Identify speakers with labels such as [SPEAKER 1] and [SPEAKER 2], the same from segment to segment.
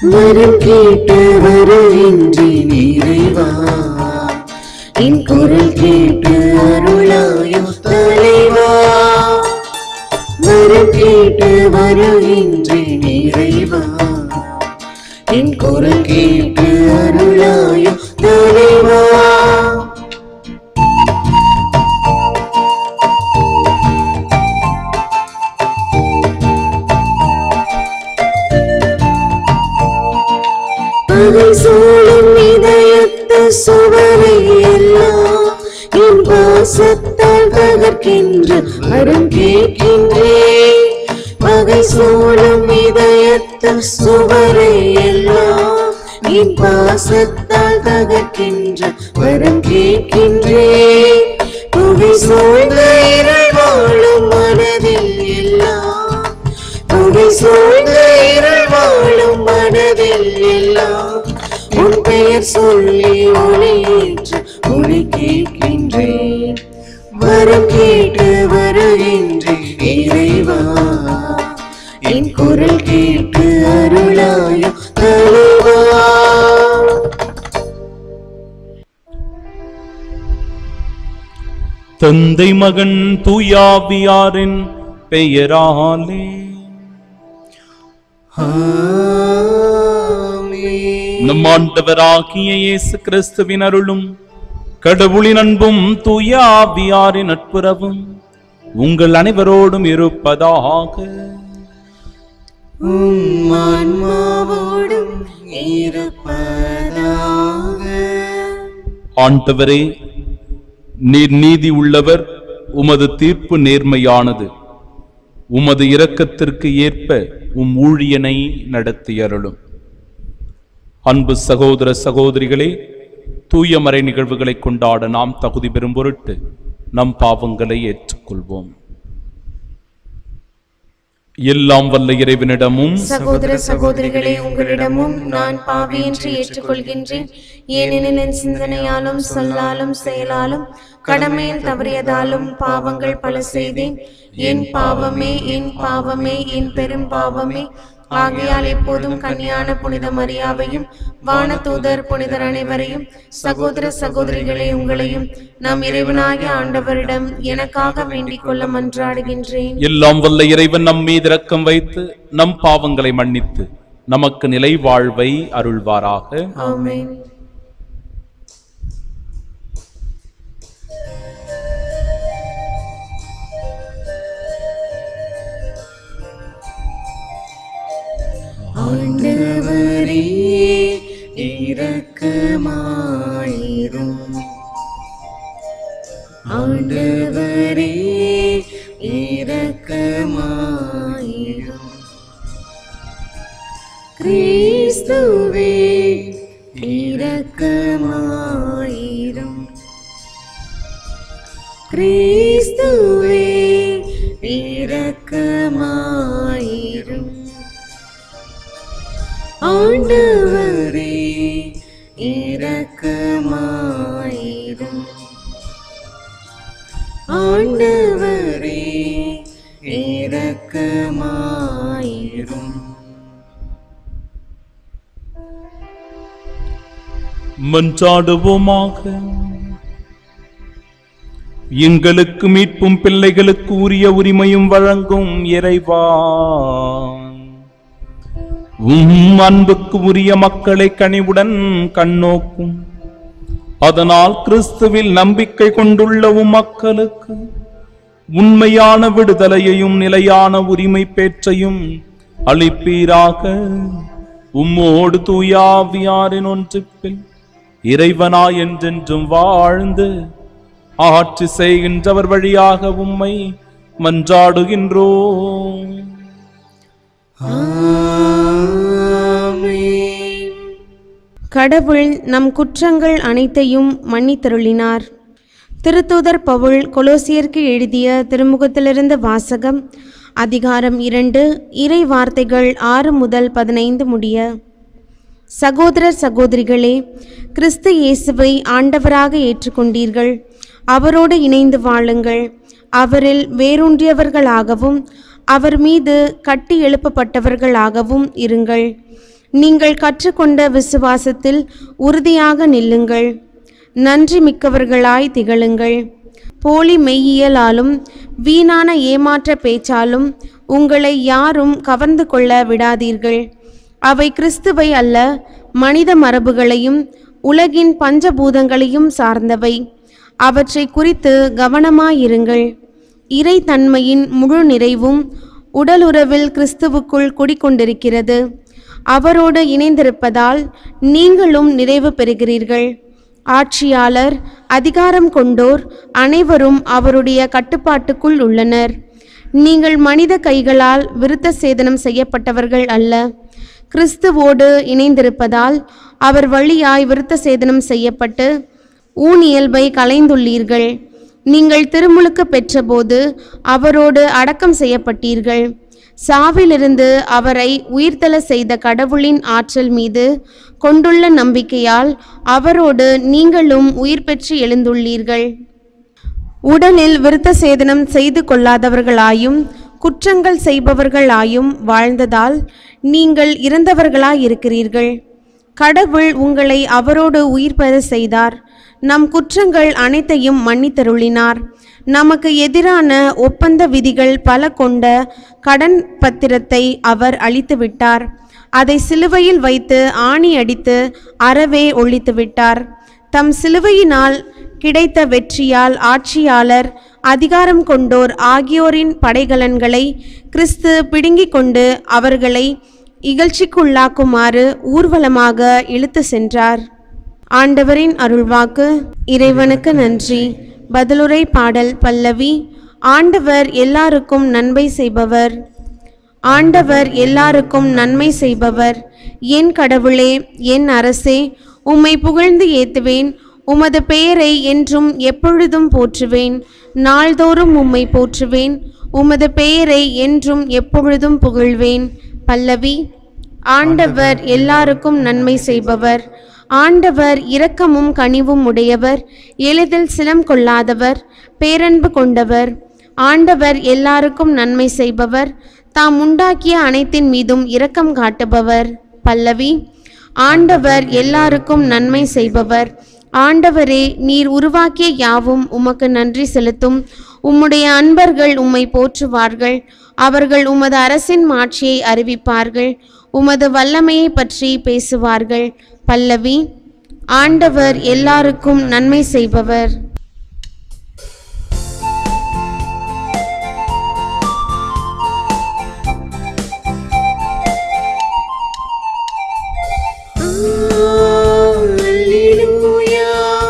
[SPEAKER 1] வரம் கேட்டு வருகின்றேன் இறைவா என் குரல் கேட்டு அருளாயோ தலைவா வரம் கேட்டு வருகின்றேன் இறைவா என் குரல் கேட்டு அருளாயோ தலைவா பகை சூழும் இதயத்து சுவரை எல்லாம் என் பாசத்தால் தகர்க்கின்ற வரம் கேட்கின்றேன் பகை சூழும் இதயத்து சுவரை எல்லாம் என் பாசத்தால் தகர்க்கின்ற வரம் கேட்கின்றேன் புகை சூழ்ந்த இருள் வாழும் மனதில் எல்லாம் புகை சூழ்ந்த இருள் வாழும் மனதில் எல்லாம் உன் பெயர் சொல்லி ஒளியேற்று ஒளி கேட்கின்றேன் வரம் கேட்டு வருகின்றேன் இறைவா என் குரல் கேட்டு அருளாயோ தலைவா
[SPEAKER 2] தந்தை மகன் தூயாவியாரின் பெயராலே நம் ஆண்டவராகிய இயேசு கிறிஸ்துவின் அருளும் கடவுளின் அன்பும் தூயாவியாரின் நட்புறவும் உங்கள் அனைவரோடும் இருப்பதாக
[SPEAKER 1] உம் ஆன்மாவோடும் இருப்பதாக
[SPEAKER 2] ஆண்டவரே நீர் நீதி உள்ளவர் உமது தீர்ப்பு நேர்மையானது உமது இரக்கத்திற்கு ஏற்ப உம் ஊழியனை நடத்தியருளும் அன்பு சகோதர சகோதரிகளே தூய மறை நிகழ்வுகளை கொண்டாட நாம் தகுதி பெறும் பொருட்டு நம் பாவங்களை ஏற்றுக்கொள்வோம் எல்லாம் வல்ல இறைவனிடமும்
[SPEAKER 3] சகோதர சகோதரிகளே உங்களிடமும் நான் பாவியின்றி ஏற்றுக்கொள்கின்றேன் ஏனெனில் என் சிந்தனையாலும் சொல்லாலும் செயலாலும் கடமையில் தவறியதாலும் பாவங்கள் பல செய்தேன் என் பாவமே என் பாவமே என் பெரும் பாவமே ஆகையால் எப்போதும் கன்னியான புனித மரியாவையும் வானதூதர் புனிதர் அனைவரையும் சகோதர சகோதரிகளே உங்களையும் நம் இறைவனாகிய ஆண்டவரிடம் எனக்காக வேண்டிக் கொள்ள மன்றாடுகின்றேன்
[SPEAKER 2] எல்லாம் வல்ல இறைவன் நம் மீது இரக்கம் வைத்து நம் பாவங்களை மன்னித்து நமக்கு நிலை வாழ்வை அருள்வாராக
[SPEAKER 3] ஆமென்
[SPEAKER 1] ஆண்டவரே இரக்கமாயிரும் ஆண்டவரே இரக்கமாயிரும் கிறிஸ்துவே இரக்கமாயிரும் கிறிஸ்துவே இரக்கமாயிரும் ஆண்டவரே இரக்கமாயிரும் ஆண்டவரே இரக்கமாயிரும்
[SPEAKER 2] மன்றாடுவோமாக எங்களுக்கு மீட்பும் பிள்ளைகளுக்கு உரிய உரிமையும் வழங்கும் இறைவா உம் அன்புக்கு உரிய மக்களை கனிவுடன் கண்ணோக்கும் அதனால் கிறிஸ்துவில் நம்பிக்கை கொண்டுள்ள உம் மக்களுக்கு உண்மையான விடுதலையையும் நிலையான உரிமை பேற்றையும் அளிப்பீராக உம்மோடு தூயாவியாரின் ஒன்றிப்பில் இறைவனா என்றென்றும் வாழ்ந்து ஆட்சி செய்கின்றவர் வழியாக உம்மை மன்றாடுகின்றோம்
[SPEAKER 1] ஆமென்
[SPEAKER 3] கடவுள் நம் குற்றங்கள் அனைத்தையும் மன்னித்தருளினார் திருத்தூதர் பவுல் கொலோசியருக்கு எழுதிய திருமுகத்திலிருந்து வாசகம் அதிகாரம் இரண்டு இறை வார்த்தைகள் ஆறு முதல் பதினைந்து முடிய சகோதரர் சகோதரிகளே கிறிஸ்து இயேசுவை ஆண்டவராக ஏற்றுக்கொண்டீர்கள் அவரோடு இணைந்து வாழுங்கள் அவரில் வேரூன்றியவர்களாகவும் அவர் மீது கட்டி எழுப்பப்பட்டவர்களாகவும் இருங்கள் நீங்கள் கற்றுக்கொண்ட விசுவாசத்தில் உறுதியாக நில்லுங்கள் நன்றி மிக்கவர்களாய் திகழுங்கள் போலி மெய்யியலாலும் வீணான ஏமாற்ற பேச்சாலும் உங்களை யாரும் கவர்ந்து கொள்ள விடாதீர்கள் அவை கிறிஸ்துவை அல்ல மனித மரபுகளையும் உலகின் பஞ்சபூதங்களையும் சார்ந்தவை அவற்றை குறித்து கவனமாயிருங்கள் இறைத்தன்மையின் முழு நிறைவும் உடலுறவில் கிறிஸ்துவுக்குள் குடிக்கொண்டிருக்கிறது அவரோடு இணைந்திருப்பதால் நீங்களும் நிறைவு பெறுகிறீர்கள் ஆட்சியாளர் அதிகாரம் கொண்டோர் அனைவரும் அவருடைய கட்டுப்பாட்டுக்குள் உள்ளனர் நீங்கள் மனித கைகளால் விருத்த சேதனம் செய்யப்பட்டவர்கள் அல்ல கிறிஸ்துவோடு இணைந்திருப்பதால் அவர் வழியாய் விருத்த சேதனம் செய்யப்பட்டு ஊனியல்பை களைந்துள்ளீர்கள் நீங்கள் திருமுழுக்கு பெற்றபோது அவரோடு அடக்கம் செய்யப்பட்டீர்கள் சாவிலிருந்து அவரை உயிர்த்தெழ செய்த கடவுளின் ஆற்றல் மீது கொண்டுள்ள நம்பிக்கையால் அவரோடு நீங்களும் உயிர் பெற்று எழுந்துள்ளீர்கள் உடலில் விருத்த சேதனம் செய்து கொள்ளாதவர்களாயும் குற்றங்கள் செய்பவர்களாயும் வாழ்ந்ததால் நீங்கள் இறந்தவர்களாயிருக்கிறீர்கள் கடவுள் உங்களை அவரோடு உயிர் பெற செய்தார் நம் குற்றங்கள் அனைத்தையும் மன்னித்தருளினார் நமக்கு எதிரான ஒப்பந்த விதிகள் பல கொண்ட கடன் பத்திரத்தை அவர் அழித்து விட்டார் அதை சிலுவையில் வைத்து ஆணி அடித்து அறவே ஒழித்து விட்டார் தம் சிலுவையினால் கிடைத்த வெற்றியால் ஆட்சியாளர் அதிகாரம் கொண்டோர் ஆகியோரின் படைகலன்களை கிறிஸ்து பிடுங்கிக் கொண்டு அவர்களை இகழ்ச்சிக்குள்ளாக்குமாறு ஊர்வலமாக இழுத்து சென்றார் ஆண்டவரின் அருள்வாக்கு இறைவனுக்கு நன்றி பதிலுரை பாடல் பல்லவி ஆண்டவர் எல்லாருக்கும் நன்மை செய்பவர் ஆண்டவர் எல்லாருக்கும் நன்மை செய்பவர் என் கடவுளே என் அரசே உம்மை புகழ்ந்து ஏத்துவேன் உமது பெயரை என்றும் எப்பொழுதும் போற்றுவேன் நாள்தோறும் உம்மை போற்றுவேன் உமது பெயரை என்றும் எப்பொழுதும் புகழ்வேன் பல்லவி ஆண்டவர் எல்லாருக்கும் நன்மை செய்பவர் ஆண்டவர் இரக்கமும் கனிவும் உடையவர் எளிதில் சினம் கொள்ளாதவர் பேரன்பு கொண்டவர் ஆண்டவர் எல்லாருக்கும் நன்மை செய்பவர் தாம் உண்டாக்கிய அனைத்தின் மீதும் இரக்கம் காட்டுபவர் பல்லவி ஆண்டவர் எல்லாருக்கும் நன்மை செய்பவர் ஆண்டவரே நீர் உருவாக்கிய யாவும் உமக்கு நன்றி செலுத்தும் உம்முடைய அன்பர்கள் உம்மை போற்றுவார்கள் அவர்கள் உமது அரசின் மாட்சியை அறிவிப்பார்கள் உமது வல்லமையை பற்றி பேசுவார்கள் பல்லவி ஆண்டவர் எல்லாருக்கும் நன்மை செய்பவர்
[SPEAKER 1] Alleluia.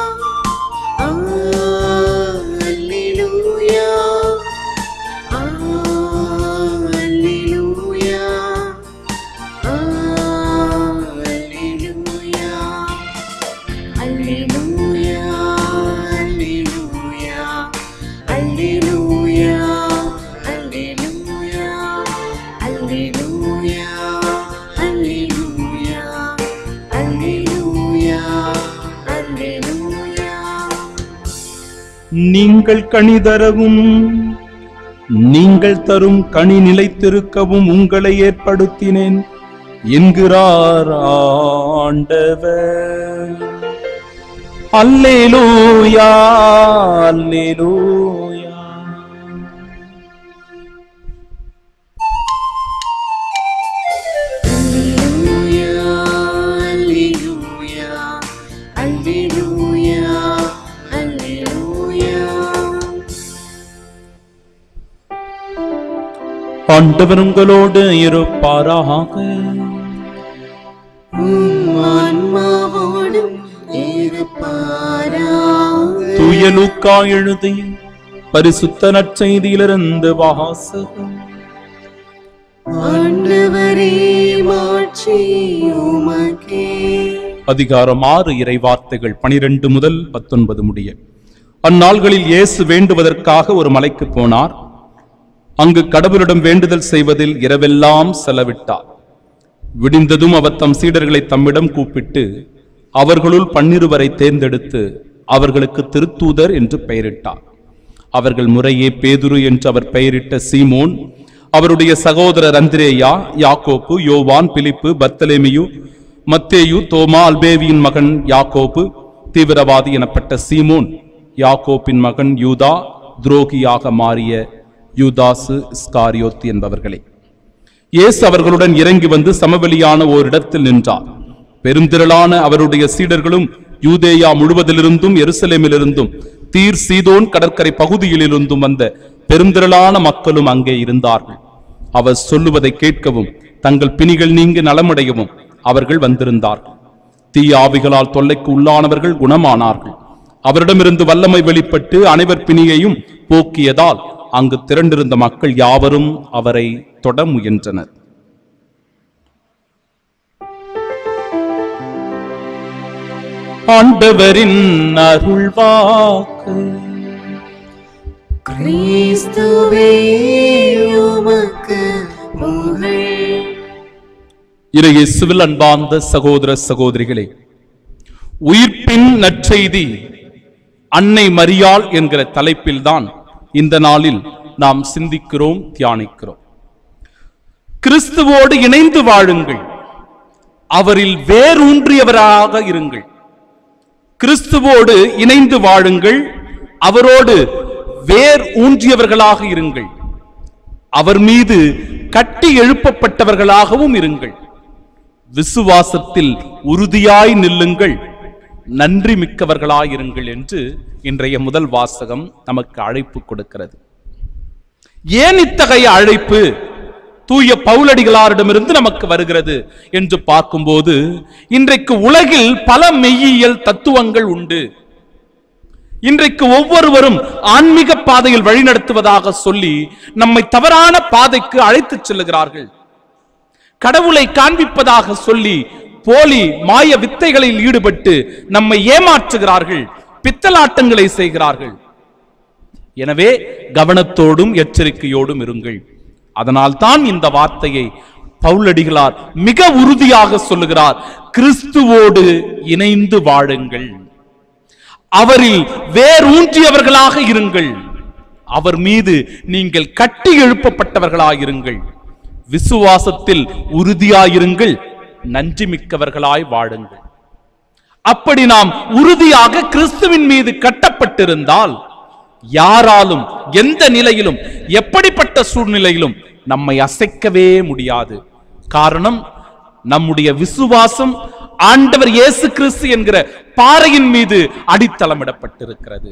[SPEAKER 1] Alleluia. Alleluia. Alleluia. Alleluia. Alleluia. Alleluia. Alleluia. Alleluia. Alleluia. Alleluia. Alleluia.
[SPEAKER 2] நீங்கள் கனி தரவும் நீங்கள் தரும் கனி நிலைத்திருக்கவும் உங்களை ஏற்படுத்தினேன் என்கிறார் ஆண்டவர் அல்லேலூயா அல்லேலூயா
[SPEAKER 1] Alleluia. Alleluia. Alleluia.
[SPEAKER 2] ஆண்டவர் உங்களோடு இருப்பாராக
[SPEAKER 1] உம் ஆன்மாவோடும் இருப்பாராக.
[SPEAKER 2] தூய லூக்கா எழுதிய பரிசுத்த நற்செய்தியிலிருந்து வாசகம்
[SPEAKER 1] ஆண்டவரே மாட்சி உமக்கே
[SPEAKER 2] அதிகாரம் ஆறு இறை வார்த்தைகள் பனிரெண்டு முதல் பத்தொன்பது முடிய அந்நாள்களில் இயேசு வேண்டுவதற்காக ஒரு மலைக்கு போனார் அங்கு கடவுளிடம் வேண்டுதல் செய்வதில் இரவெல்லாம் செலவிட்டார் விடிந்ததும் அவர் தம் சீடர்களை தம்மிடம் கூப்பிட்டு அவர்களுள் பன்னிருவரை தேர்ந்தெடுத்து அவர்களுக்கு திருத்தூதர் என்று பெயரிட்டார் அவர்கள் முறையே பேதுரு என்று அவர் பெயரிட்ட சீமோன் அவருடைய சகோதரர் அந்திரேயா யாக்கோப்பு யோவான் பிலிப்பு பர்த்தலேமியு மத்தேயு தோமா அல்பேவியின் மகன் யாக்கோப்பு தீவிரவாதி எனப்பட்ட சீமோன் யாக்கோப்பின் மகன் யூதா துரோகியாக மாறிய யூதாசு ஸ்காரியோத் என்பவர்களே இயேசு அவர்களுடன் இறங்கி வந்து சமவெளியான ஓரிடத்தில் நின்றார் பெருந்திரளான அவருடைய சீடர்களும் யூதேயா முழுவதிலிருந்தும் எருசலேமிலிருந்தும் தீர் சீதோன் கடற்கரை பகுதியிலிருந்தும் வந்த பெருந்திரளான மக்களும் அங்கே இருந்தார்கள் அவர் சொல்லுவதை கேட்கவும் தங்கள் பிணிகள் நீங்கி நலமடையவும் அவர்கள் வந்திருந்தார்கள் தீய ஆவிகளால் தொல்லைக்கு உள்ளானவர்கள் குணமானார்கள் அவரிடமிருந்து வல்லமை வெளிப்பட்டு அனைவர் பிணியையும் போக்கியதால் அங்கு திரண்டிருந்த மக்கள் யாவரும் அவரை தொட முயன்றனர் ஆண்டவரின் அருள்வாக்கு
[SPEAKER 1] கிறிஸ்துவே உமக்கு புகழ்
[SPEAKER 2] இறையேசுவில் அன்பார்ந்த சகோதர சகோதரிகளே உயிர்ப்பின் நற்செய்தி அன்னை மரியாள் என்கிற தலைப்பில்தான் இந்த நாளில் நாம் சிந்திக்கிறோம் தியானிக்கிறோம் கிறிஸ்துவோடு இணைந்து வாழுங்கள் அவரில் வேரூன்றியவராக இருங்கள் கிறிஸ்துவோடு இணைந்து வாழுங்கள் அவரோடு வேர் ஊன்றியவர்களாக இருங்கள் அவர் மீது கட்டி எழுப்பப்பட்டவர்களாகவும் இருங்கள் விசுவாசத்தில் உறுதியாய் நில்லுங்கள் நன்றி மிக்கவர்களாயிருங்கள் என்று இன்றைய முதல் வாசகம் நமக்கு அழைப்பு கொடுக்கிறது ஏன் இத்தகைய அழைப்பு தூய பவுலடிகளாரிடமிருந்து நமக்கு வருகிறது என்று பார்க்கும்போது இன்றைக்கு உலகில் பல மெய்யியல் தத்துவங்கள் உண்டு இன்றைக்கு ஒவ்வொருவரும் ஆன்மீக பாதையில் வழிநடத்துவதாக சொல்லி நம்மை தவறான பாதைக்கு அழைத்துச் செல்லுகிறார்கள் கடவுளை காண்பிப்பதாக சொல்லி போலி மாய வித்தைகளில் ஈடுபட்டு நம்மை ஏமாற்றுகிறார்கள் பித்தலாட்டங்களை செய்கிறார்கள் எனவே கவனத்தோடும் எச்சரிக்கையோடும் இருங்கள் அதனால் தான் இந்த வார்த்தையை பவுலடிகளார் மிக உறுதியாக சொல்லுகிறார் கிறிஸ்துவோடு இணைந்து வாழுங்கள் அவரில் வேரூன்றியவர்களாக இருங்கள் அவர் மீது நீங்கள் கட்டி எழுப்பப்பட்டவர்களாயிருங்கள் விசுவாசத்தில் உறுதியாயிருங்கள் நன்றி மிக்கவர்களாய் வாழுங்கள் அப்படி நாம் உறுதியாக கிறிஸ்துவின் மீது கட்டப்பட்டிருந்தால் யாராலும் எந்த நிலையிலும் எப்படிப்பட்ட சூழ்நிலையிலும் நம்மை அசைக்கவே முடியாது காரணம் நம்முடைய விசுவாசம் ஆண்டவர் இயேசு கிறிஸ்து என்கிற பாறையின் மீது அடித்தளமிடப்பட்டிருக்கிறது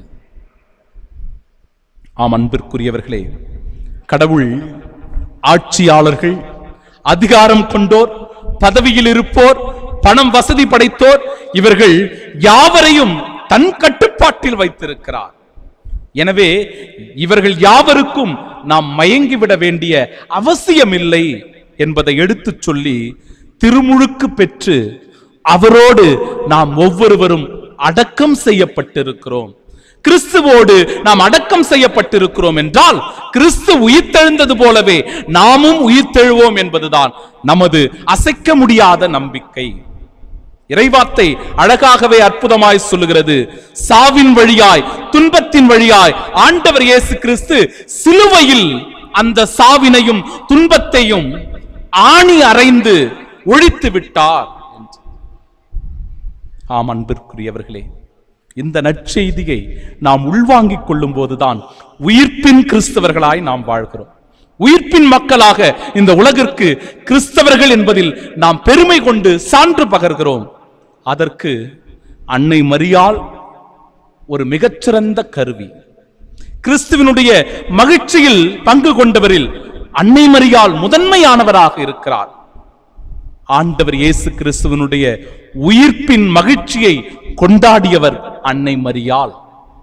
[SPEAKER 2] ஆம் அன்பிற்குரியவர்களே கடவுள் ஆட்சியாளர்கள் அதிகாரம் கொண்டோர் பதவியில் இருப்போர் பணம் வசதி படைத்தோர் இவர்கள் யாவரையும் தன் கட்டுப்பாட்டில் வைத்திருக்கிறார் எனவே இவர்கள் யாவருக்கும் நாம் மயங்கிவிட வேண்டிய அவசியமில்லை என்பதை எடுத்துச் சொல்லி திருமுழுக்கு பெற்று அவரோடு நாம் ஒவ்வொருவரும் அடக்கம் செய்யப்பட்டிருக்கிறோம் கிறிஸ்துவோடு நாம் அடக்கம் செய்யப்பட்டிருக்கிறோம் என்றால் கிறிஸ்து உயிர்த்தெழுந்தது போலவே நாமும் உயிர்த்தெழுவோம் என்பதுதான் நமது அசைக்க முடியாத நம்பிக்கை இறைவார்த்தை அழகாகவே அற்புதமாய் சொல்லுகிறது சாவின் வழியாய் துன்பத்தின் வழியாய் ஆண்டவர் இயேசு கிறிஸ்து சிலுவையில் அந்த சாவினையும் துன்பத்தையும் ஆணி அறைந்து ஒழித்து விட்டார் என்று. ஆம் அன்பிற்குரியவர்களே இந்த நற்செய்தியை நாம் உள்வாங்கிக் கொள்ளும் போதுதான் உயிர்ப்பின் கிறிஸ்தவர்களாய் நாம் வாழ்கிறோம் உயிர்ப்பின் மக்களாக இந்த உலகிற்கு கிறிஸ்தவர்கள் என்பதில் நாம் பெருமை கொண்டு சான்று பகர்கிறோம் அதற்கு அன்னை மரியாள் ஒரு மிகச்சிறந்த கருவி கிறிஸ்துவினுடைய மகிழ்ச்சியில் பங்கு கொண்டவரில் அன்னை மரியாள் முதன்மையானவராக இருக்கிறார் ஆண்டவர் இயேசு கிறிஸ்துவனுடைய உயிர்ப்பின் மகிழ்ச்சியை கொண்டாடியவர் அன்னை மரியாள்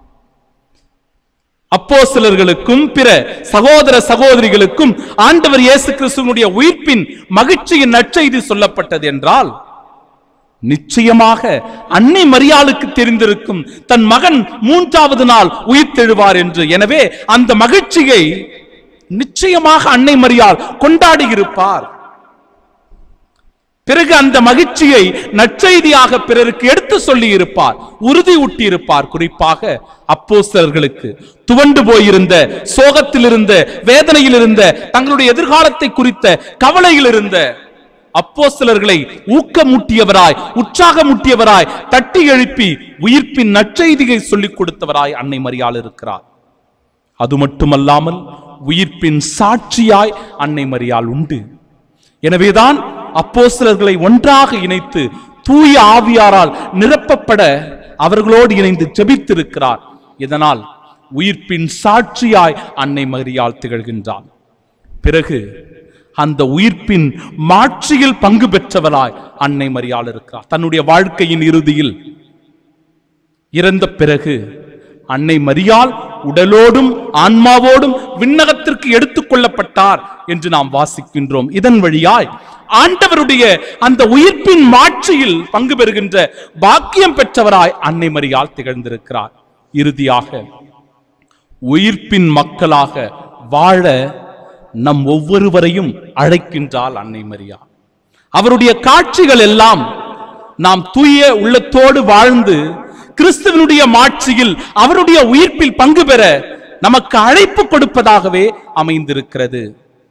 [SPEAKER 2] அப்போஸ்தலர்களுக்கும் பிற சகோதர சகோதரிகளுக்கும் ஆண்டவர் இயேசு கிறிஸ்துவனுடைய உயிர்ப்பின் மகிழ்ச்சியின் நற்செய்தி சொல்லப்பட்டது என்றால் நிச்சயமாக அன்னை மரியாளுக்கு தெரிந்திருக்கும் தன் மகன் மூன்றாவது நாள் உயிர்த்தெழுவார் என்று எனவே அந்த மகிழ்ச்சியை நிச்சயமாக அன்னை மரியாள் கொண்டாடி இருப்பார் பிறகு அந்த மகிழ்ச்சியை நற்செய்தியாக பிறருக்கு எடுத்து சொல்லி இருப்பார் உறுதி ஊட்டி இருப்பார் குறிப்பாக அப்போஸ்தலர்களுக்கு துவண்டு போயிருந்த சோகத்தில் இருந்த வேதனையில் இருந்த தங்களுடைய எதிர்காலத்தை குறித்த கவலையில் இருந்த அப்போஸ்தலர்களை ஊக்கமூட்டியவராய் உற்சாகமூட்டியவராய் தட்டி எழுப்பி உயிர்ப்பின் நற்செய்தியை சொல்லிக் கொடுத்தவராய் அன்னை மரியாள் இருக்கிறார் அது மட்டுமல்லாமல் உயிர்ப்பின் சாட்சியாய் அன்னை மரியாள் உண்டு எனவேதான் அப்போஸ்தலர்களை ஒன்றாக இணைத்து தூய ஆவியாரால் நிரப்பப்பட அவர்களோடு இணைந்து ஜெபித்திருக்கிறார் இதனால் உயிர்ப்பின் சாட்சியாய் அன்னை மரியாள் திகழ்கின்றார் பிறகு அந்த உயிர்ப்பின் மாட்சியில் பங்கு பெற்றவராய் அன்னை மரியாள் இருக்கிறார் தன்னுடைய வாழ்க்கையின் இறுதியில் இறந்த பிறகு அன்னை மரியாள் உடலோடும் ஆன்மாவோடும் விண்ணகத்திற்கு எடுத்துக் கொள்ளப்பட்டார் என்று நாம் வாசிக்கின்றோம் இதன் வழியாய் ஆண்டவருடைய அந்த உயிர்ப்பின் மாட்சியில் பங்கு பெறுகின்ற பாக்கியம் பெற்றவராய் அன்னை மரியாள் திகழ்ந்திருக்கிறார் இறுதியாக உயிர்ப்பின் மக்களாக வாழ நம் ஒவ்வொருவரையும் அழைக்கின்றாள் அன்னை மரியாள் அவருடைய காட்சிகள் எல்லாம் நாம் தூய உள்ளத்தோடு வாழ்ந்து கிறிஸ்துவனுடைய மாட்சியில் அவருடைய உயிர்ப்பில் பங்கு பெற நமக்கு அழைப்பு கொடுப்பதாகவே அமைந்திருக்கிறது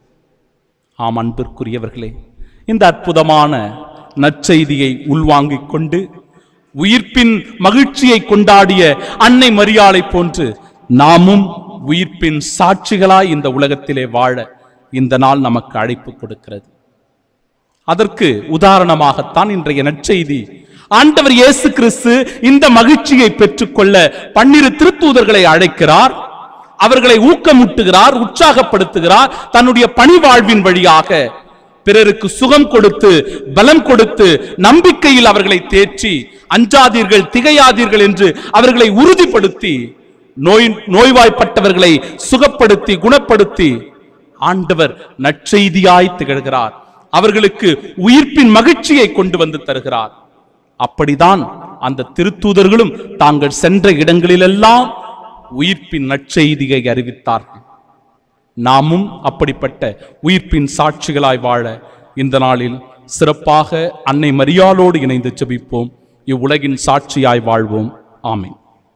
[SPEAKER 2] ஆம் அன்பிற்குரியவர்களே இந்த அற்புதமான நற்செய்தியை உள்வாங்கிக் கொண்டு உயிர்ப்பின் மகிழ்ச்சியை கொண்டாடிய அன்னை மரியாளை போன்று நாமும் உயிர்ப்பின் சாட்சிகளாய் இந்த உலகத்திலே வாழ இந்த நாள் நமக்கு அழைப்பு கொடுக்கிறது அதற்கு உதாரணமாகத்தான் இன்றைய நற்செய்தி ஆண்டவர் இயேசு கிறிஸ்து இந்த மகிழ்ச்சியை பெற்றுக்கொள்ள பன்னிரு திருத்தூதர்களை அழைக்கிறார் அவர்களை ஊக்கமூட்டுகிறார் உற்சாகப்படுத்துகிறார் தன்னுடைய பணி வாழ்வின் வழியாக பிறருக்கு சுகம் கொடுத்து பலம் கொடுத்து நம்பிக்கையில் அவர்களை தேற்றி அஞ்சாதீர்கள் திகையாதீர்கள் என்று அவர்களை உறுதிப்படுத்தி நோய் நோய்வாய்ப்பட்டவர்களை சுகப்படுத்தி குணப்படுத்தி ஆண்டவர் நற்செய்தியாய் திகழ்கிறார் அவர்களுக்கு உயிர்ப்பின் மகிழ்ச்சியை கொண்டு வந்து தருகிறார் அப்படிதான் அந்த திருத்தூதர்களும் தாங்கள் சென்ற இடங்களிலெல்லாம் உயிர்ப்பின் நற்செய்தியை அறிவித்தார்கள் நாமும் அப்படிப்பட்ட உயிர்ப்பின் சாட்சிகளாய் வாழ இந்த நாளில் சிறப்பாக அன்னை மரியாளோடு இணைந்து ஜெபிப்போம் இவ்வுலகின் சாட்சியாய் வாழ்வோம் ஆமென்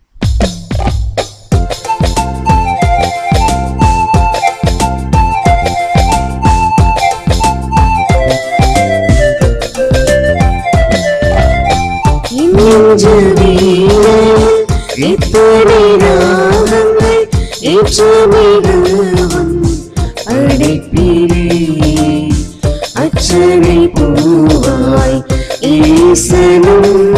[SPEAKER 1] இத்தனை நாகங்கள் ஏற்று மிகவும் அடைப்பிலே அச்சனை பூவாய் ஈசனும்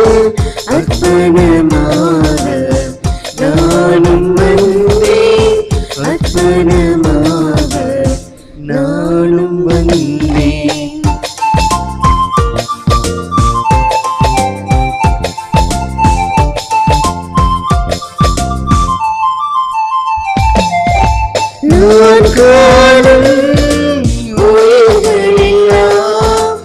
[SPEAKER 1] அர்ப்பணமாக நானும் வந்தேன் அர்ப்பணமாக நானும் வந்தேன் நான் காணும் உயிர்களெல்லாம்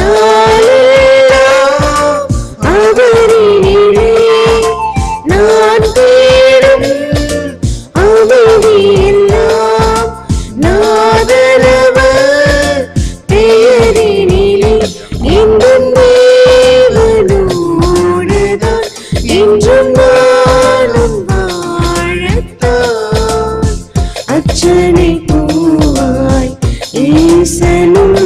[SPEAKER 1] நாளெல்லாம் அவரினிலே நான் தேடும் அமைதியெல்லாம் நாதனவர் பெயரினிலே என்றும் தேவனோடுதான் என்றும் நானும் வாழத்தான் அச்சனை பூவாய் ஈசனும்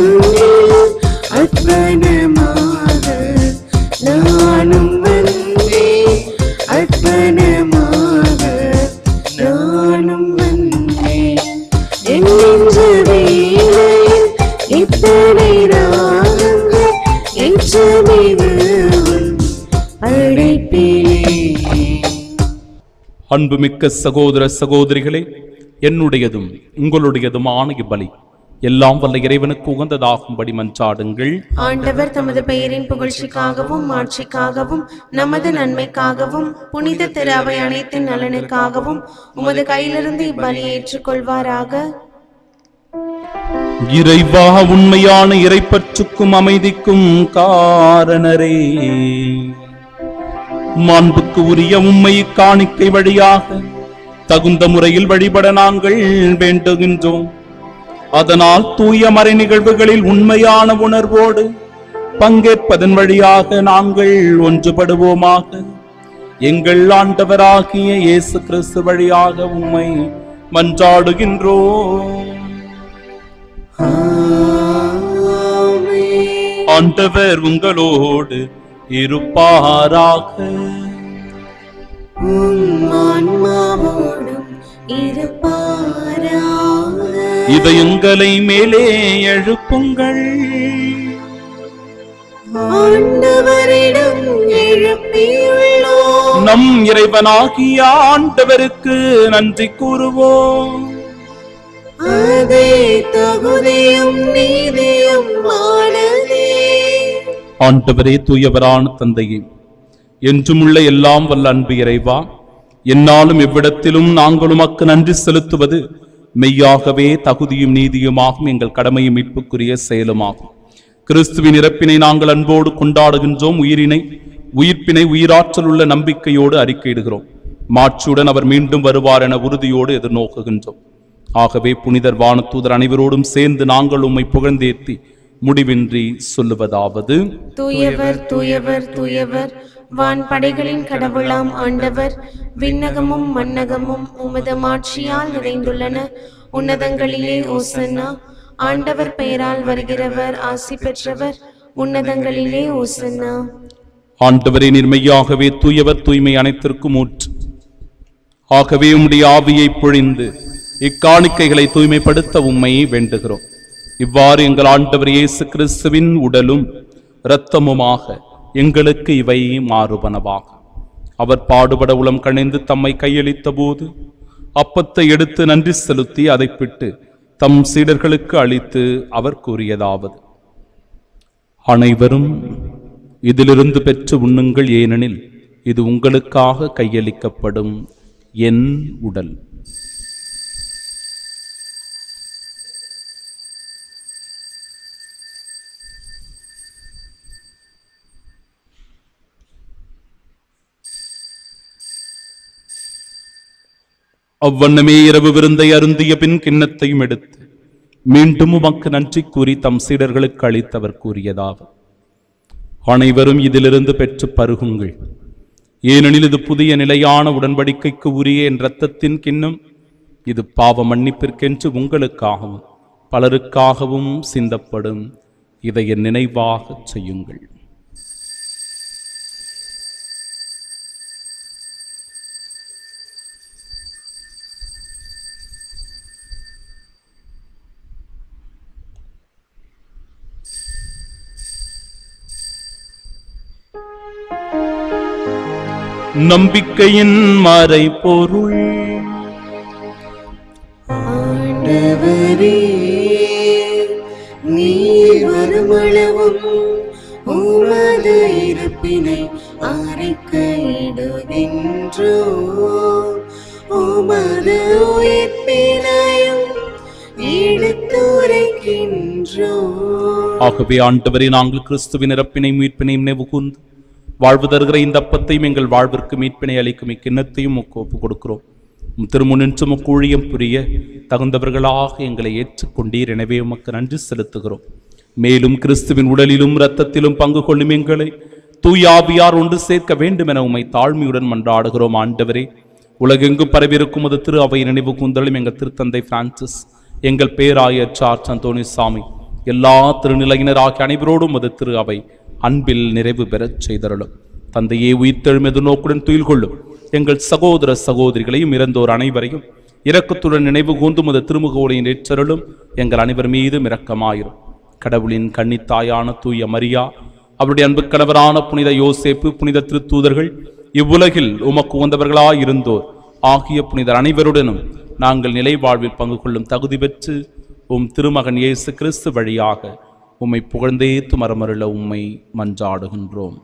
[SPEAKER 1] அர்ப்பணமாக நானும் வந்தேன் அர்ப்பணமாக நானும் வந்தேன் என் நெஞ்ச வேளையில் இத்தனை ராகங்கள் ஏற்றமிகு உன் அழைப்பிலே
[SPEAKER 2] அன்புமிக்க சகோதர சகோதரிகளே என்னுடையதும் உங்களுடையதுமான இப்பலி எல்லாம் வல்ல இறைவனுக்கு உகந்ததாகும்படி மன்றாடுங்கள்
[SPEAKER 3] ஆண்டவர் தமது பெயரின் புகழ்ச்சிக்காகவும் மாட்சிக்காகவும் நமது நன்மைக்காகவும் புனித திரு அவை அனைத்தின் நலனுக்காகவும் உமது கையிலிருந்து இப்பலியை ஏற்றுக்கொள்வாராக
[SPEAKER 2] இறைவா உண்மையான இறைப்பற்றுக்கும் அமைதிக்கும் காரணரே மாண்புக்கு உரிய உண்மை காணிக்கை வழியாக தகுந்த முறையில் வழிபட நாங்கள் வேண்டுகின்றோம் அதனால் தூய மறை நிகழ்வுகளில் உண்மையான உணர்வோடு பங்கேற்பதன் வழியாக நாங்கள் ஒன்றுபடுவோமாக எங்கள் ஆண்டவராகிய இயேசு கிறிஸ்து வழியாக உம்மை மன்றாடுகின்றோம் ஆண்டவர் உங்களோடு இருப்பாராக
[SPEAKER 3] ஆன்மாவோடும் இருப்பாராக
[SPEAKER 2] இதயங்களை மேலே எழுப்புங்கள்
[SPEAKER 3] ஆண்டவரிடம் எழுப்பியுள்ளோம்
[SPEAKER 2] நம் இறைவனாகிய ஆண்டவருக்கு நன்றி கூறுவோம்
[SPEAKER 3] அதே தகுதியும் நீதியும் ஆனதே
[SPEAKER 2] ஆண்டவரே தூயவரான தந்தையே என்றுமுள்ள எல்லாம் வல்ல அன்பு இறைவா என்னாலும் எவ்விடத்திலும் நாங்கள் உமக்கு நன்றி செலுத்துவது மெய்யாகவே தகுதியும் நீதியுமாகும் எங்கள் கடமையும் மீட்புக்குரிய செயலுமாகும் கிறிஸ்துவின் இறப்பினை நாங்கள் அன்போடு கொண்டாடுகின்றோம் உயிரினை உயிர்ப்பினை உயிராற்றல் உள்ள நம்பிக்கையோடு அறிக்கையிடுகிறோம் மாட்சியுடன் அவர் மீண்டும் வருவார் என உறுதியோடு எதிர்நோக்குகின்றோம் ஆகவே புனிதர் வானதூதர் அனைவரோடும் சேர்ந்து நாங்கள் உம்மை புகழ்ந்தேத்தி முடிவின்றி சொல்லுவதாவது
[SPEAKER 3] தூயவர் தூயவர் தூயவர் வான் படைகளின் கடவுளாம் ஆண்டவர் விண்ணகமும் மன்னகமும் உமது மாட்சியால் நிறைந்துள்ளன உன்னதங்களிலே ஓசன்னா ஆண்டவர் பெயரால் வருகிறவர் ஆசி பெற்றவர் உன்னதங்களிலே ஓசன்னா
[SPEAKER 2] ஆண்டவரே நிர்மையாகவே தூயவர் தூய்மை அனைத்திற்கும் ஊற்று ஆகவே உம்முடைய ஆவியை பொழிந்து இக்காணிக்கைகளை தூய்மைப்படுத்த உம்மை வேண்டுகிறோம் இவ்வாறு எங்கள் ஆண்டவர் இயேசு கிறிஸ்துவின் உடலும் இரத்தமுமாக எங்களுக்கு இவை மாறுபனவாக அவர் பாடுபட உளம் கணிந்து தம்மை கையளித்த போது அப்பத்தை எடுத்து நன்றி செலுத்தி அதை பிட்டு தம் சீடர்களுக்கு அளித்து அவர் கூறியதாவது அனைவரும் இதிலிருந்து பெற்று உண்ணுங்கள் ஏனெனில் இது உங்களுக்காக கையளிக்கப்படும் என் உடல் அவ்வண்ணமே இரவு விருந்தை அருந்திய பின் கிண்ணத்தையும் எடுத்து மீண்டும் உமக்கு நன்றி கூறி தம் சீடர்களுக்கு அளித்தவர் கூறியதாவது அனைவரும் இதிலிருந்து பெற்று பருகுங்கள் ஏனெனில் இது புதிய நிலையான உடன்படிக்கைக்கு உரிய என் இரத்தத்தின் கிண்ணம் இது பாவ மன்னிப்பிற்கென்று உங்களுக்காகவும் பலருக்காகவும் சிந்தப்படும் இதை என் நினைவாகச் செய்யுங்கள் நம்பிக்கையின் மறை பொருள்
[SPEAKER 3] ஆண்டவரே நீர் வருமளவும் உமது இருப்பினை அறிக்கையிடுகின்றோ உமது உயிர்ப்பினையும் எடுத்துரைக்கின்றோ
[SPEAKER 2] ஆகவே ஆண்டவரே நாங்கள் கிறிஸ்துவின் இறப்பினை மீட்பினையும் நினைவு கூர்ந்து வாழ்வு தருகிற இந்த அப்பத்தையும் எங்கள் வாழ்விற்கு மீட்பினை அளிக்கும் இக்கிண்ணத்தையும் உமக்கு ஒப்புக் கொடுக்கிறோம் உம் திருமுனின்று உமக்கு ஊழியம் புரிய தகுந்தவர்களாக எங்களை ஏற்றுக்கொண்டீர் எனவே உமக்கு நன்றி செலுத்துகிறோம் மேலும் கிறிஸ்துவின் உடலிலும் இரத்தத்திலும் பங்கு கொள்ளும் எங்களை தூயாவியார் ஒன்று சேர்க்க வேண்டும் என உம்மை தாழ்மையுடன் மன்றாடுகிறோம் ஆண்டவரே உலகெங்கும் பரவியிருக்கும் அது திரு அவை நினைவு கூந்தலும் எங்கள் திருத்தந்தை பிரான்சிஸ் எங்கள் பேராயர் சார்ச் அந்தோணி சாமி எல்லா திருநிலையினர் ஆகிய அனைவரோடும் அது திரு அவை அன்பில் நிறைவு பெறச் செய்தருளும் தந்தையே உயிர்த்தெழும் எதிர்நோக்குடன் துயில் கொள்ளும் எங்கள் சகோதர சகோதரிகளையும் இறந்தோர் அனைவரையும் இரக்கத்துடன் நினைவு கூர்ந்தும் அது திருமுகோடையின் ஏற்றருளும் எங்கள் அனைவர் மீதும் இரக்கமாயிரும் கடவுளின் கன்னித்தாயான தூய மரியா அவருடைய அன்பு கணவரான புனித யோசேப்பு புனித திருத்தூதர்கள் இவ்வுலகில் உமக்கு உகந்தவர்களாய் இருந்தோர் ஆகிய புனிதர் அனைவருடனும் நாங்கள் நிலை வாழ்வில் பங்கு கொள்ளும் தகுதி பெற்று உம் திருமகன் இயேசு கிறிஸ்து வழியாக உம்மை புகழ்ந்தேத்து மரமருள உம்மை மன்றாடுகின்றோம்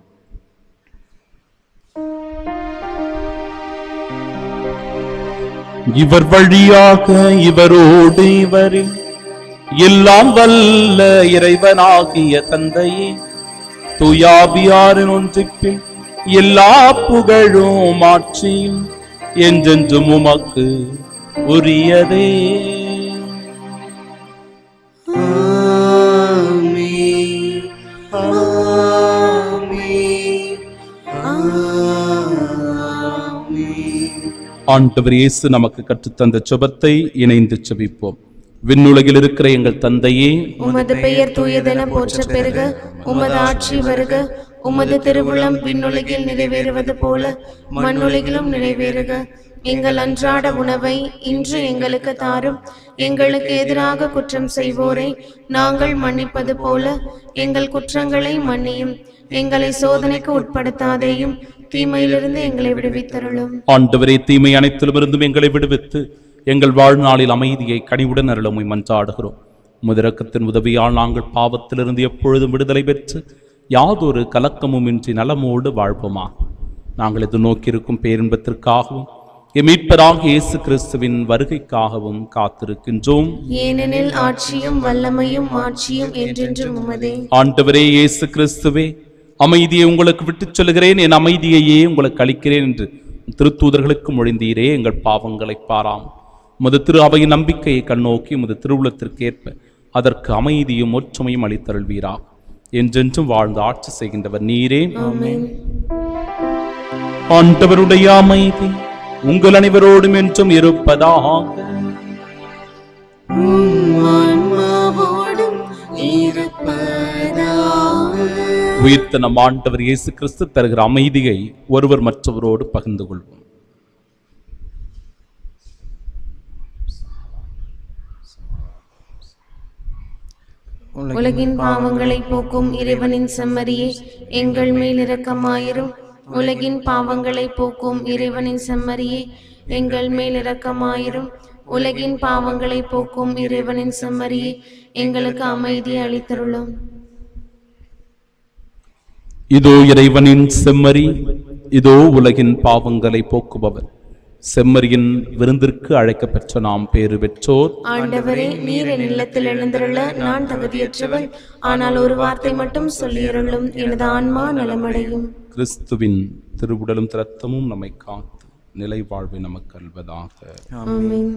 [SPEAKER 2] இவர் வழியாக இவரோடு இவரில் எல்லாம் வல்ல இறைவனாகிய தந்தையே துயாபியாரின் ஒன்றிப்பில் எல்லா புகழும் ஆட்சியும் என்றென்றும் உமக்கு உரியதே
[SPEAKER 3] ஆமென். ஆமென்.
[SPEAKER 2] ஆண்டவர் இயேசு நமக்கு கற்றுத்தந்த ஜெபத்தை இணைந்து ஜெபிப்போம் விண்ணுலகில் இருக்கிற எங்கள் தந்தையே
[SPEAKER 3] உமது பெயர் தூயதென போற்ற பெருக உமது ஆட்சி வருக உமது திருவுளம் விண்ணுலகில் நிறைவேறுவது போல மண்ணுலகிலும் நிறைவேறுக எங்கள் அன்றாட உணவை இன்று எங்களுக்கு தாரும் எங்களுக்கு எதிராக குற்றம் செய்வோரை நாங்கள் மன்னிப்பது போல எங்கள் குற்றங்களை மன்னியும் எங்களை சோதனைக்கு உட்படுத்தாதேயும் தீமையிலிருந்து எங்களை விடுவித்தருளும்
[SPEAKER 2] ஆண்டவரே தீமை அனைத்திலுமிருந்தும் எங்களை விடுவித்து எங்கள் வாழ்நாளில் அமைதியை கனிவுடன் அருளமை மன்றாடுகிறோம் முதிரக்கத்தின் உதவியால் நாங்கள் பாவத்திலிருந்து எப்பொழுதும் விடுதலை பெற்று யாதொரு கலக்கமுமின்றி நலமோடு வாழ்வோமா நாங்கள் இது நோக்கியிருக்கும் பேரின்பத்திற்காகவும் எம் மீட்பராக இயேசு கிறிஸ்துவின் வருகைக்காகவும் காத்திருக்கின்றோம்
[SPEAKER 3] ஏனெனில் ஆட்சியும் வல்லமையும் மாட்சியும் என்றென்றும் உமதே
[SPEAKER 2] ஆண்டவரே இயேசு கிறிஸ்துவே அமைதியை உங்களுக்கு விட்டுச் சொல்கிறேன் என் அமைதியையே உங்களுக்கு அளிக்கிறேன் என்று திருத்தூதர்களுக்கு மொழிந்தீரே எங்கள் பாவங்களை பாராம் முது திரு அவையின் நம்பிக்கையை கண்ணோக்கி முது திருவுளத்திற்கு ஏற்ப அதற்கு அமைதியும் ஒற்றுமையும் அளித்தருள்வீரா என்றென்றும் வாழ்ந்து ஆட்சி செய்கின்றவர் நீரே
[SPEAKER 3] ஆமென்
[SPEAKER 2] ஆண்டவருடைய அமைதி உங்கள் அனைவரோடும் என்றும் இருப்பதாக
[SPEAKER 1] ஆன்மாவோடும் இருப்பதாக
[SPEAKER 2] உயிர்த்த நம் ஆண்டவர் இயேசு கிறிஸ்து தருகிற அமைதியை ஒருவர் மற்றவரோடு பகிர்ந்து கொள்வோம்
[SPEAKER 3] உலகின் பாவங்களை போக்கும் இறைவனின் செம்மறியே எங்கள் மேல் இரக்கமாயிரும் உலகின் பாவங்களை போக்கும் இறைவனின் செம்மறியே எங்கள் மேல் இரக்கமாயிரும் உலகின் பாவங்களை போக்கும் இறைவனின் செம்மறியே எங்களுக்கு அமைதியை அளித்தருளும்
[SPEAKER 2] இதோ இறைவனின் செம்மறி இதோ உலகின் பாவங்களை போக்குபவர் செம்மறியின் விருந்திற்கு அழைக்கப்பெற்ற நாம் பேறு பெற்றோர்
[SPEAKER 3] ஆண்டவரே நீர் என் இல்லத்தில் எழுந்திருள நான் தகுதியற்றவள் ஆனால் ஒரு வார்த்தை மட்டும் சொல்லியருளும் எனது ஆன்மா நலமடையும்
[SPEAKER 2] கிறிஸ்துவின் திருவுடலும் திரத்தமும் நம்மை காத்து நிலை வாழ்வை நமக்கு அல்வதாக
[SPEAKER 3] ஆமென்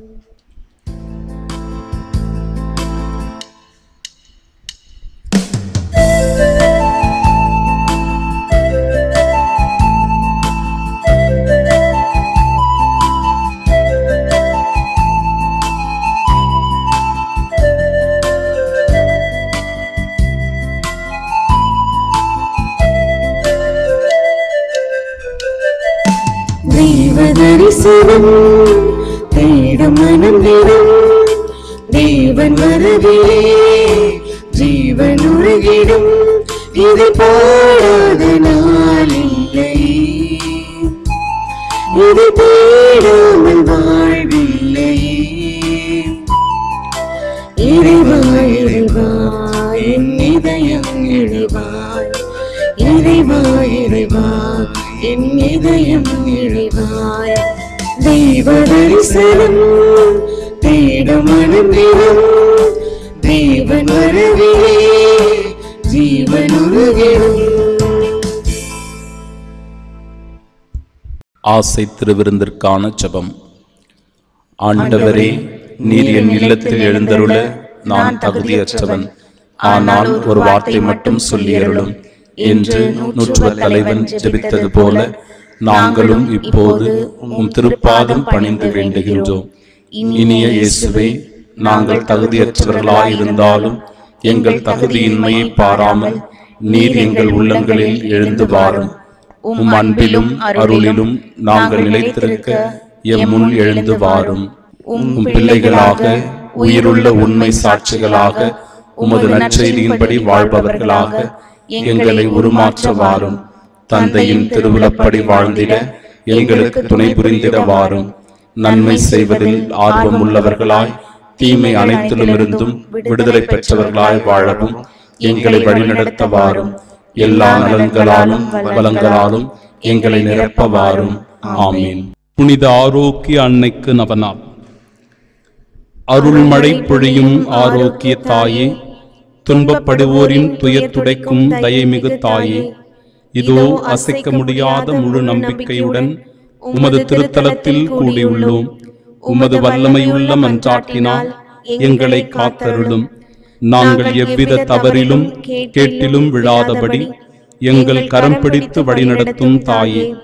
[SPEAKER 1] தெய்வ தரிசனம் தேடும் மனம் தினம் தேவன் மரபிலே ஜீவன் உருகிடும் இது பாடாத நாள் இல்லை இது தேடாமல் வாழ்வில்லை இறைவா இறைவா என் இதயம் இறைவாய் இறைவா இறைவா என் இதயம் இறைவாய் தெய்வ தரிசனம் தேடும் மனம் தினம் தேவன் வரவிலே ஜீவன் உருகிடும்
[SPEAKER 2] ஆசை திருவிருந்திற்கான ஜெபம் ஆண்டவரே நீர் என் இல்லத்தில் எழுந்தருள நான் தகுதியற்றவன் ஆனால் ஒரு வார்த்தை மட்டும் சொல்லியருளும் என்று நூற்றுவ தலைவன் ஜெபித்தது போல நாங்களும் இப்போது உம் திருப்பாதம் பணிந்து வேண்டுகின்றோம் இனிய இயேசுவே நாங்கள் தகுதியற்றவர்களாயிருந்தாலும் எங்கள் தகுதியின்மையை பாராமல் நீர் எங்கள் உள்ளங்களில் எழுந்து வாரும் உம் அன்பிலும் அருளிலும் நாங்கள் நிலைத்திருக்க எம் முன் எழுந்து வாரும் உம் பிள்ளைகளாக உயிருள்ள உண்மை சாட்சிகளாக உமது நற்செய்தியின்படி வாழ்பவர்களாக எங்களை உருமாற்ற வாரும் தந்தையின் திருவிழப்படி வாழ்ந்திட எங்களுக்கு துணை புரிந்திட வாரும் நன்மை செய்வதில் ஆர்வம் உள்ளவர்களாய் தீமை அனைத்திலுமிருந்தும் விடுதலை பெற்றவர்களாய் வாழவும் எங்களை வழிநடத்த வாரும் எல்லா நலன்களாலும் வளங்களாலும் எங்களை நிரப்ப வாரும் ஆமீன் புனித ஆரோக்கிய அன்னைக்கு நவநாள் அருள்மழை பொழியும் ஆரோக்கிய தாயே துன்பப்படுவோரின் துயர் துடைக்கும் தயைமிகு தாயே இதோ அசைக்க முடியாத முழு நம்பிக்கையுடன் உமது திருத்தலத்தில் கூடியுள்ளோம் உமது வல்லமையுள்ள மன்றாட்டினால் எங்களை காத்தருளும் நாங்கள் எவ்வித தவறிலும் கேட்டிலும் விழாதபடி எங்கள் கரம் பிடித்து வழிநடத்தும் தாயே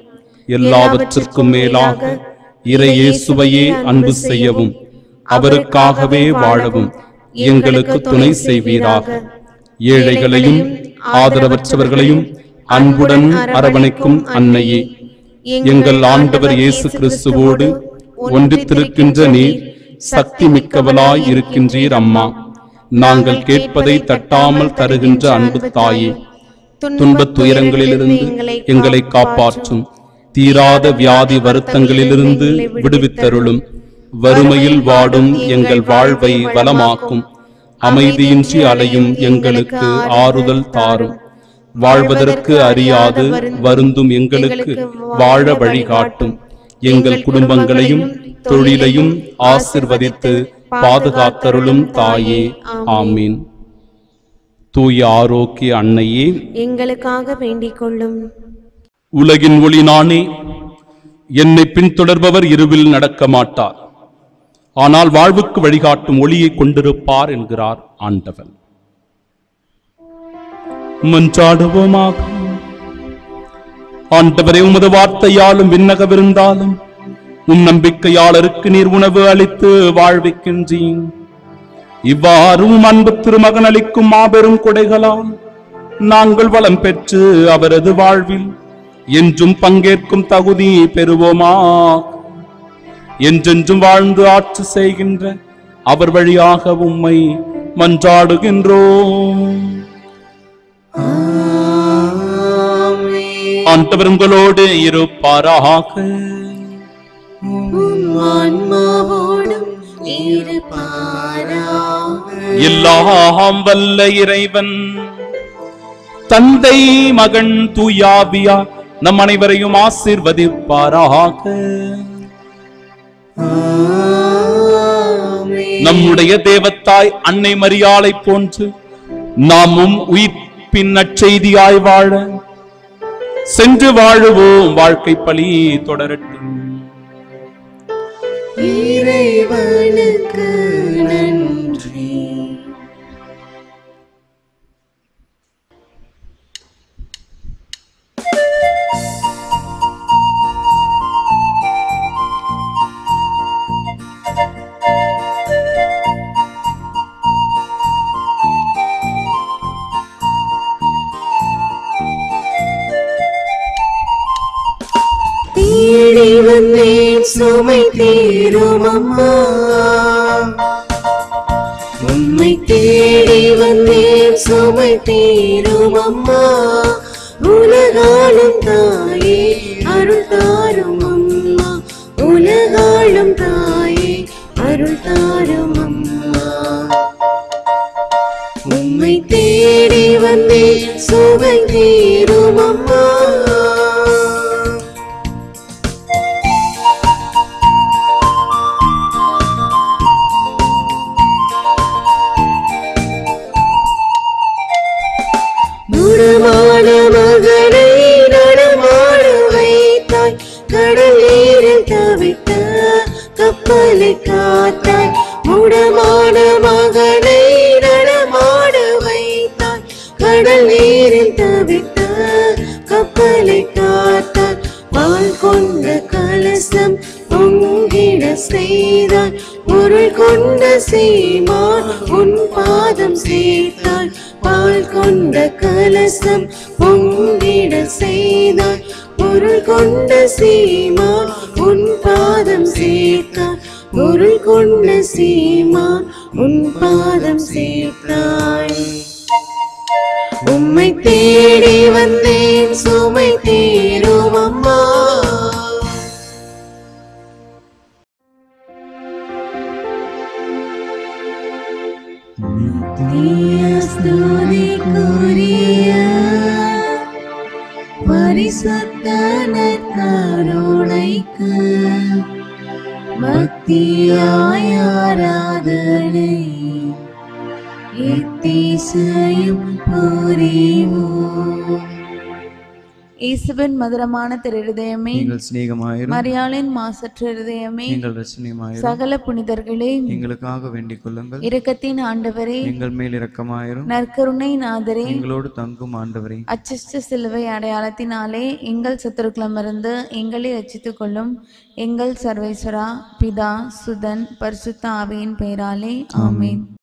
[SPEAKER 2] எல்லாவற்றிற்கும் மேலாக இறையேசுவையே அன்பு செய்யவும் அவருக்காகவே வாழவும் எங்களுக்கு துணை செய்வீராக ஏழைகளையும் ஆதரவற்றவர்களையும் அன்புடன் அரவணைக்கும் அன்னையே எங்கள் ஆண்டவர் இயேசு கிறிஸ்துவோடு ஒன்றித்திருக்கின்ற நீர் சக்தி மிக்கவளாய் இருக்கின்றீர் அம்மா நாங்கள் கேட்பதை தட்டாமல் தருகின்ற அன்பு தாயே துன்பத் துயரங்களிலிருந்து எங்களை காப்பாற்றும் தீராத வியாதி வருத்தங்களிலிருந்து விடுவித்தருளும் வறுமையில் வாடும் எங்கள் வாழ்வை வளமாக்கும் அமைதியின்றி அலையும் எங்களுக்கு ஆறுதல் தாரும் வாழ்வதற்கு அறியாது வருந்தும் எங்களுக்கு வாழ வழிகாட்டும் எங்கள் குடும்பங்களையும் தொழிலையும் ஆசிர்வதித்து பாதுகாத்தருளும் தாயே ஆமீன் தூய ஆரோக்கிய அன்னையே
[SPEAKER 3] எங்களுக்காக வேண்டிக் கொள்ளும்
[SPEAKER 2] உலகின் ஒளி நானே என்னை பின்தொடர்பவர் இருவில் நடக்க மாட்டார் ஆனால் வாழ்வுக்கு வழிகாட்டும் ஒளியை கொண்டிருப்பார் என்கிறார் ஆண்டவன் மன்றாடுவோமாக ஆண்டவரே உமது வார்த்தையாலும் விண்ணகவிருந்தாலும் உம் நம்பிக்கையாளருக்கு நீர் உணவு அளித்து வாழ்விக்கின்றீன் இவ்வாறு உம் அன்பு திருமகன் அளிக்கும் மாபெரும் கொடைகளால் நாங்கள் வளம் பெற்று அவரது வாழ்வில் என்றும் பங்கேற்கும் தகுதி பெறுவோமா என்றென்றும் வாழ்ந்து ஆட்சி செய்கின்ற அவர் வழியாக உம்மை மன்றாடுகின்றோம் ஆண்டவர் உங்களோடு இருப்பாராக
[SPEAKER 1] ஆன்மாவோடும் இருப்பாராக
[SPEAKER 2] எல்லாம் வல்ல இறைவன் தந்தை மகன் தூயாவியா நம் அனைவரையும் ஆசீர்வதிப்பாராக நம்முடைய தேவத்தாய் அன்னை மரியாளை போன்று நாமும் உயிர்ப்பின் நற்செய்தியாய் வாழ சென்று வாழுவோம் வாழ்க்கை பலி தொடரட்டும்
[SPEAKER 1] இறைவனுக்கு நன்றி தேடி வந்தேன் சுமை தீரும் அம்மா உம்மை தேடி வந்தேன் சுமை தீரும் அம்மா உலகாளும் தாயே அருள் தாரும் அம்மா உலகாளும் தாயே அருள் தாரும் அம்மா உம்மை தேடி வந்தேன் சுமை தீரும் அம்மா முடமான மகனை நடமாட வைத்தாய் கடல் நீரில் தவித்த கப்பலை காத்தாய் முடமான மகனை நடமாட வைத்தாய் கடல் நீரில் தவித்த கப்பலை காத்தாய் பால் கொண்ட கலசம் பொங்கிட செய்தாய் பொருள் கொண்ட சீமான் உன் பாதம் சேர்த்தாய் பால் கொண்ட கலசம் பொங்கிட செய்தாய் பொருள் கொண்ட சீமான் உன் பாதம் சேர்த்தாய் பொருள் கொண்ட சீமான் உன் பாதம் சேர்த்தாய் உம்மை தேடி வந்தேன் சுமை தீரும் அம்மா ஸ்துதிக்குரிய பரிசுத்த நற்கருணைக்கு பக்தியாய் ஆராதனை எத்தீசையும் புரிவோம்
[SPEAKER 4] இயேசுவின் மதுரமான திருதயமே
[SPEAKER 5] எங்கள் சிநேகமாயிரும்
[SPEAKER 4] மரியாளின் மாசற்ற இருதயமே
[SPEAKER 5] எங்கள் ரசனியமாயிரும்
[SPEAKER 4] சகல புனிதர்களே
[SPEAKER 5] எங்களுக்காக வேண்டிக் கொள்ளுங்கள்
[SPEAKER 4] இரக்கத்தின் ஆண்டவரே
[SPEAKER 5] எங்கள் மேல் இரக்கமாயிரும்
[SPEAKER 4] நற்கருணை நாதரே
[SPEAKER 5] எங்களோடு தங்கும் ஆண்டவரே
[SPEAKER 4] அச்சிஷ்ட சிலுவை அடையாளத்தினாலே எங்கள் சத்துருக்களமிருந்து எங்களை ரட்சித்துக் கொள்ளும் எங்கள் சர்வேஸ்வரா பிதா சுதன் பரிசுத்த ஆவியின் பெயராலே ஆமென்